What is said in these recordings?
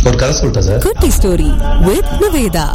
ஒரு கதை சொல்லிட்டா சார் குட்டி story with Nivetha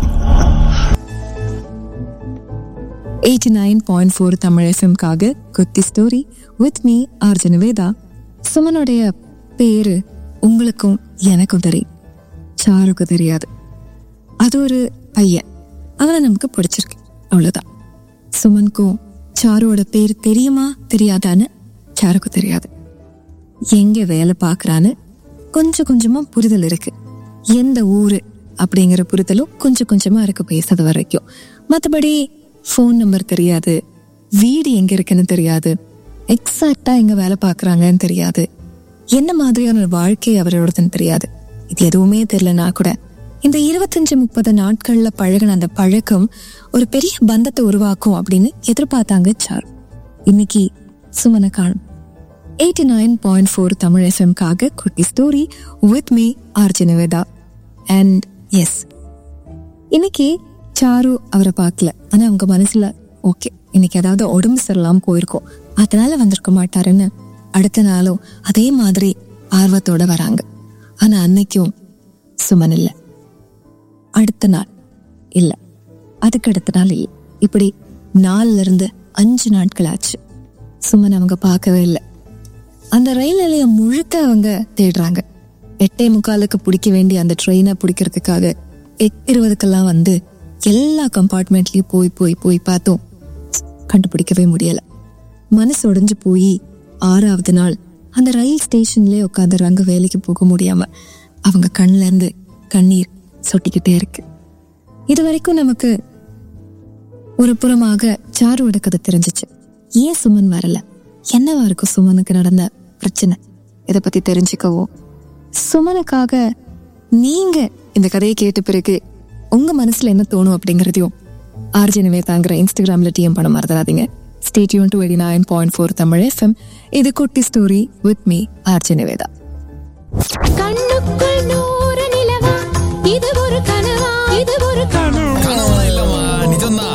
eighty nine point four Tamil எஃப்எம்காக குட்டி story with me RJ Nivetha சுமனுடைய பேரு உங்களுக்கும் எனக்கும் தெரியும் சாருக்கும் தெரியாது அது ஒரு பையன் அவனை நமக்கு பிடிச்சிருக்கு அவ்வளவுதான் சுமனுக்கும் சாருவோட பேர் தெரியுமா தெரியாதான்னு சாருக்கும் தெரியாது எங்க வேலை பார்க்கறான்னு கொஞ்சம் கொஞ்சமா புரிதல் இருக்கு எந்த ஊரு அப்படிங்கிற புரிதலும் கொஞ்சம் கொஞ்சமா இருக்கு பேசுறது வரைக்கும் மற்றபடி ஃபோன் நம்பர் தெரியாது வீடு எங்க இருக்குன்னு தெரியாது எக்ஸாக்டா எங்க வேலை பார்க்கறாங்கன்னு தெரியாது என்ன மாதிரியான ஒரு வாழ்க்கை அவரோடதுன்னு தெரியாது இது எதுவுமே தெரியலனா கூட இந்த இருபத்தஞ்சு முப்பது நாட்கள்ல பழகின அந்த பழக்கம் ஒரு பெரிய பந்தத்தை உருவாக்கும் அப்படின்னு எதிர்பார்த்தாங்க சார் இன்னைக்கு சுமன காணும் eighty nine point four Tamil எஃப்எம்காக குட்டி story with me RJ Nivetha and yes இன்னைக்கு சாரு அவரை பார்க்கல ஆனா அவங்க மனசுல ஓகே இன்னைக்கு ஏதாவது உடம்பு சரியில்லாம போயிருக்கோம் அதனால வந்திருக்க மாட்டாருன்னு அடுத்த நாளும் அதே மாதிரி ஆர்வத்தோட வராங்க ஆனா அன்னைக்கும் சுமன் இல்ல அடுத்த நாள் இல்ல அதுக்கு அடுத்த நாள் இல்லை இப்படி நாலுல இருந்து அஞ்சு நாட்கள் ஆச்சு சுமன் அவங்க பார்க்கவே இல்லை அந்த ரயில் நிலையம் முழுக்க அவங்க தேடுறாங்க எட்டே முக்காலுக்கு பிடிக்க வேண்டிய அந்த ட்ரெயினை பிடிக்கிறதுக்காக எட் இருபதுக்கெல்லாம் வந்து எல்லா கம்பார்ட்மெண்ட்லயும் போய் போய் போய் பார்த்தோம் கண்டுபிடிக்கவே முடியல மனசு உடைஞ்சு போய் ஆறாவது நாள் அந்த ரயில் ஸ்டேஷன்லயே உட்காந்துறாங்க வேலைக்கு போக முடியாம அவங்க கண்ணுல இருந்து கண்ணீர் சொட்டிக்கிட்டே இருக்கு இது வரைக்கும் நமக்கு ஒரு புறமாக சாருவோட கதை தெரிஞ்சிச்சு ஏன் சுமன் வரல என்னவா இருக்கும் சுமனுக்கு நடந்த பிரச்சனை இதை பத்தி தெரிஞ்சுக்கவோ சுமனுக்காக நீங்க இந்த கதையை கேட்ட பிறகு உங்க மனசுல என்ன தோணும் அப்படிங்கறதையும் ஆர்ஜி நிவேதாங்கிற இன்ஸ்டாகிராம்ல டிஎம் பண்ண மறந்துடாதீங்க stay tuned to eighty nine point four Tamil FM இது குட்டி story with me RJ Nivetha கண்ணுக்குள்